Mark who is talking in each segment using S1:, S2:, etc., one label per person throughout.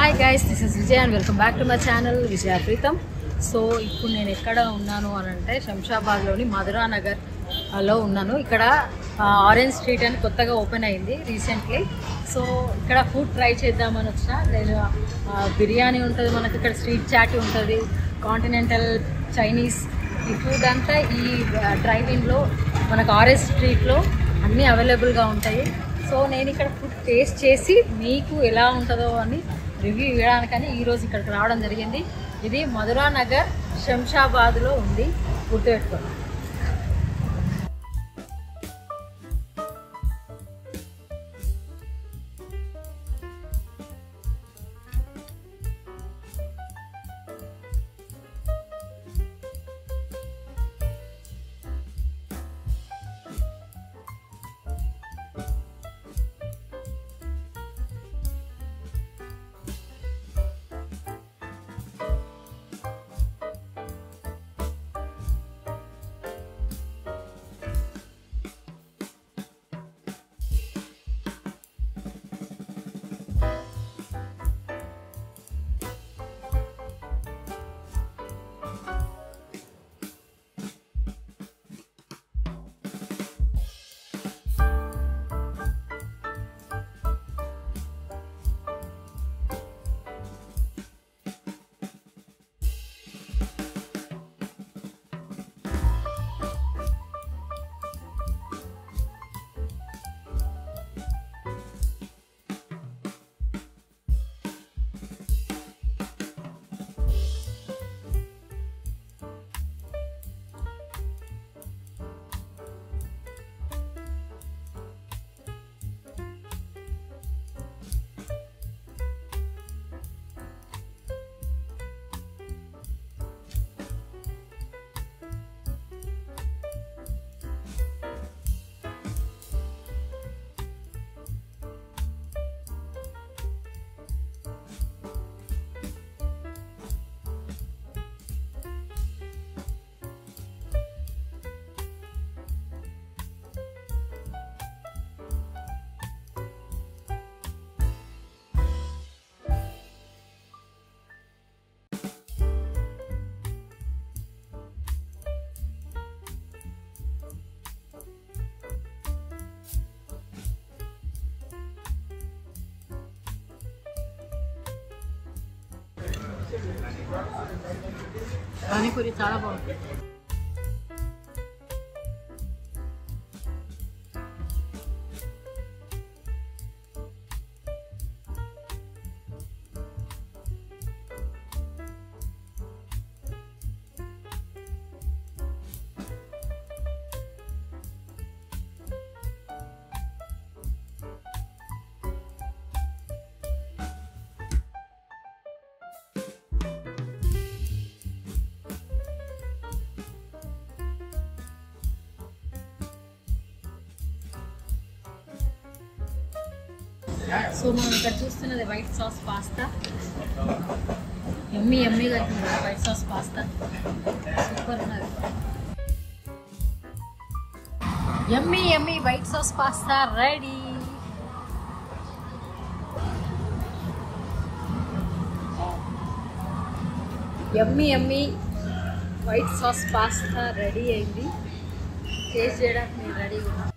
S1: Hi guys this is Vijay and welcome back to my channel Vijaya Preetham so ఇప్పుడు నేను ఎక్కడ ఉన్నాను అని అంటే శంషాబాద్లోని మధురా నగర్ ఆ, లో ఉన్నాను ఇక్కడ ఆ, ఆరెంజ్ స్ట్రీట్ అని కొత్తగా ఓపెన్ అయింది రీసెంట్లీ సో ఇక్కడ ఫుడ్ ట్రై చేద్దామని వచ్చిన నేను ఆ, బిర్యానీ ఉంటుంది మనకి ఇక్కడ స్ట్రీట్ చాట్ ఉంటుంది కాంటినెంటల్ చైనీస్ ఈ ఫుడ్ అంతా ఈ డ్రైవింగ్లో మనకు ఆరెంజ్ స్ట్రీట్లో అన్నీ అవైలబుల్గా ఉంటాయి సో నేను ఇక్కడ ఫుడ్ టేస్ట్ చేసి మీకు ఎలా ఉంటుందో అని రివ్యూ ఇవ్వడానికని ఈరోజు ఇక్కడికి రావడం జరిగింది ఇది మధురా నగర్ శంషాబాద్లో ఉంది గుర్తుపెట్టుకోండి పానీపూరి చాలా బాగుంది సో మనం ఇక్కడ చూస్తున్నది వైట్ సాస్ పాస్తా ఎమ్మి ఎమ్మిగా అవుతుంది వైట్ సాస్ పాస్తా సూపర్ ఉన్నది ఎమ్మి ఎమ్మి వైట్ సాస్ పాస్తా రెడీ ఎమ్మి ఎమ్మి వైట్ సాస్ పాస్తా రెడీ అయింది టేస్ట్ చేయడానికి నేను రెడీగా ఉన్నాను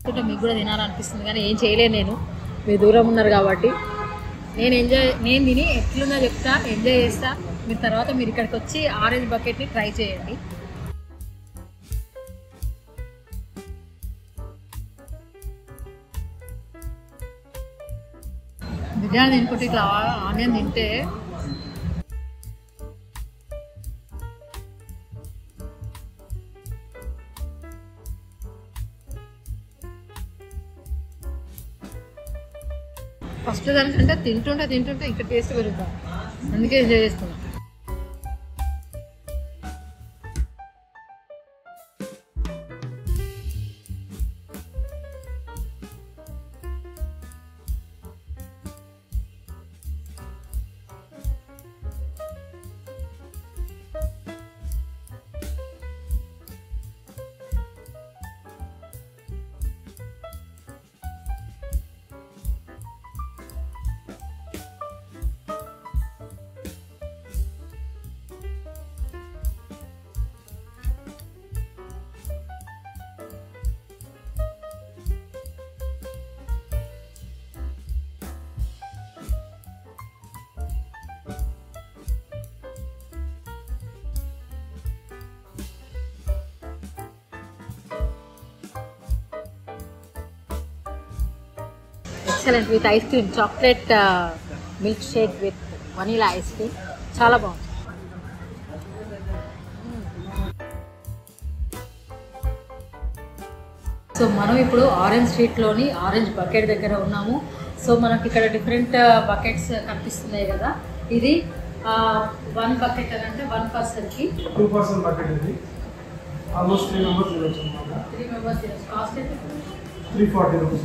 S1: చూస్తుంటే మీకు కూడా తినాలనిపిస్తుంది కానీ ఏం చేయలేను నేను మీరు దూరం ఉన్నారు కాబట్టి నేను ఎంజాయ్ నేను తిని ఎట్లున్నా చెప్తా ఎంజాయ్ చేస్తా మీరు తర్వాత మీరు ఇక్కడికి వచ్చి ఆరెంజ్ బకెట్ని ట్రై చేయండి బిర్యానీ తినుకుంటే ఇట్లా ఆనియన్ తింటే ఫస్ట్ దానికంటే తింటుంటే తింటుంటే ఇంకా టేస్ట్ పెరుగుతాం అందుకే ఎంజాయ్ చేస్తున్నాం excellent with ice cream chocolate milk shake with vanilla ice cream చాలా బాగుంది సో మనం ఇప్పుడు ఆరెంజ్ స్ట్రీట్లోని ఆరెంజ్ బకెట్ దగ్గర ఉన్నాము సో మనకి ఇక్కడ డిఫరెంట్ బకెట్స్ కనిపిస్తున్నాయి కదా ఇది వన్ బకెట్ అని అంటే వన్ పర్సన్కి
S2: టూ పర్సెంట్ బకెట్ ఇది ఆల్మోస్ట్ త్రీ మెంబర్స్ తినొచ్చు అనమాట
S1: three members cost
S2: three forty rupees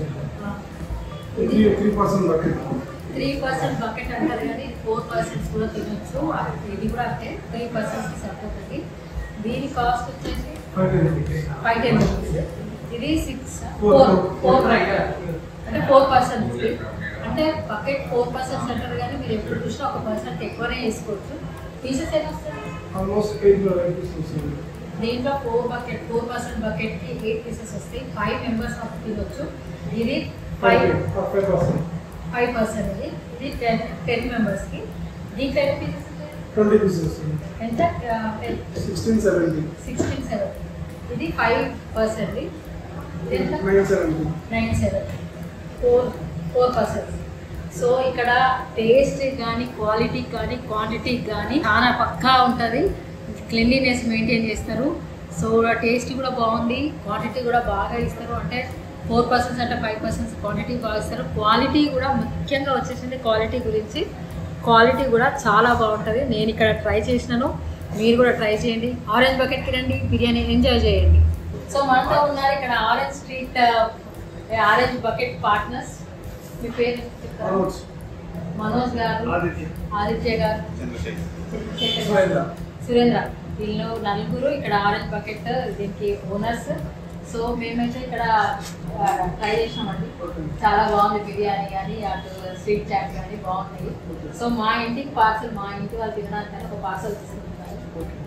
S2: three three percent bucket
S1: three percent bucket అంటారు కానీ ఫోర్ పర్సెంట్స్ కూడా తినొచ్చు ఇది కూడా అంటే త్రీ పర్సెంట్స్కి సరిపోతుంది దీని కాస్ట్ వచ్చేసి
S2: five ten rupees
S1: five ten rupees ఇది సిక్స్
S2: Four.
S1: ఫోర్ ఫోర్ అంటే ఫోర్ పర్సెంట్ అంటే బకెట్ ఫోర్ పర్సెంట్స్ అంటారు కానీ మీరు ఎప్పుడు చూసినా ఒక పర్సెంట్ ఎక్కువనే వేసుకోవచ్చు పీసెస్ ఏమి వస్తాయి
S2: ఆల్మోస్ట్ ఎయిట్ రూపీస్ వస్తుంది
S1: దీంట్లో ఫోర్ బకెట్ ఫోర్ పర్సెంట్ బకెట్కి ఎయిట్ పీసెస్ వస్తాయి ఫైవ్ మెంబర్స్ ఆఫ్ తినొచ్చు ఇది five
S2: five percent
S1: five percent ఇది ఇది టెన్ టెన్ మెంబర్స్కి దీంట్లో ఎన్ని పీసెస్ ఉంటాయి
S2: ట్వంటీ పీసెస్ వస్తుంది
S1: ఎంత
S2: సిక్స్టీన్ సెవెంటీ
S1: సిక్స్టీన్ సెవెన్ ఇది ఫైవ్ పర్సెంట్ ఇది ఎంత
S2: nine seventy
S1: nine seven four four percent so ఇక్కడ టేస్ట్ కానీ క్వాలిటీ కానీ క్వాంటిటీ కానీ చాలా పక్కా ఉంటుంది క్లెన్లీనెస్ మెయింటైన్ చేస్తారు సో టేస్ట్ కూడా బాగుంది క్వాంటిటీ కూడా బాగా ఇస్తారు అంటే ఫోర్ పర్సెంట్స్ అంటే ఫైవ్ పర్సెంట్స్ క్వాంటిటీ బాగా ఇస్తారు క్వాలిటీ కూడా ముఖ్యంగా వచ్చేసింది క్వాలిటీ గురించి క్వాలిటీ కూడా చాలా బాగుంటుంది నేను ఇక్కడ ట్రై చేసినాను మీరు కూడా ట్రై చేయండి ఆరెంజ్ బకెట్కి రండి బిర్యానీ ఎంజాయ్ చేయండి సో మనతో ఉన్నారు ఇక్కడ orange street orange bucket partners మీ పేరు చెప్తారా?
S2: మనోజ్
S1: మనోజ్ గారు
S2: ఆదిత్య
S1: ఆదిత్య గారు చంద్రశేఖర్ గారు,
S2: సురేంద్ర
S1: సురేంద్ర వీళ్ళు నలుగురు ఇక్కడ ఆరెంజ్ బకెట్ దీనికి ఓనర్స్ సో మేమైతే ఇక్కడ ట్రై చేసినామండి చాలా బాగుంది బిర్యానీ కానీ అటు స్వీట్ చాట్ కానీ బాగున్నాయి సో మా ఇంటికి పార్సల్ మా ఇంటి వాళ్ళు తినడానికి ఒక పార్సల్ తీసుకుంటున్నారు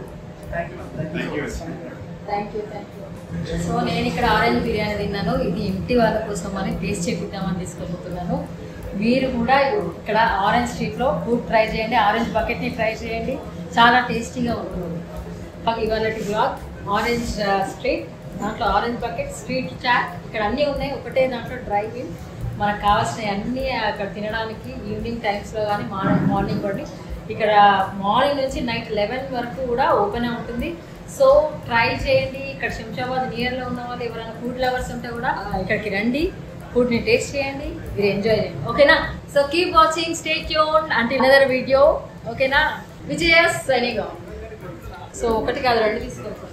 S1: thank you thank you so నేను ఇక్కడ ఆరెంజ్ బిర్యానీ తిన్నాను ఇది ఇంటి వాళ్ళ కోసం అని టేస్ట్ చేపిద్దామని తీసుకెళ్తున్నాను మీరు కూడా ఇక్కడ ఆరెంజ్ స్ట్రీట్లో ఫుడ్ ట్రై చేయండి ఆరెంజ్ బకెట్ని ట్రై చేయండి చాలా టేస్టీగా ఉంటుంది మాకు ఇవాళ బ్లాగ్ ఆరెంజ్ స్ట్రీట్ దాంట్లో ఆరెంజ్ బకెట్ స్ట్రీట్ చాట్ ఇక్కడ అన్నీ ఉన్నాయి ఒకటే దాంట్లో డ్రైవ్ ఇన్ మనకు కావాల్సినవి అన్నీ అక్కడ తినడానికి ఈవినింగ్ టైమ్స్లో కానీ మార్నింగ్ మార్నింగ్ కూడా ఇక్కడ మార్నింగ్ నుంచి నైట్ లెవెన్ వరకు కూడా ఓపెన్ ఉంటుంది సో ట్రై చేయండి ఇక్కడ శంషాబాద్ నియర్లో ఉన్న వాళ్ళు ఎవరైనా ఫుడ్ లవర్స్ ఉంటే కూడా ఆ, ఇక్కడికి రండి ఫుడ్ని టేస్ట్ చేయండి మీరు ఎంజాయ్ చేయండి ఓకేనా so keep watching stay tune అంటే అనదర్ వీడియో ఓకేనా విజయస్ సైనింగ్ సో ఒకటి కాదు రెండు తీసుకెళ్తాం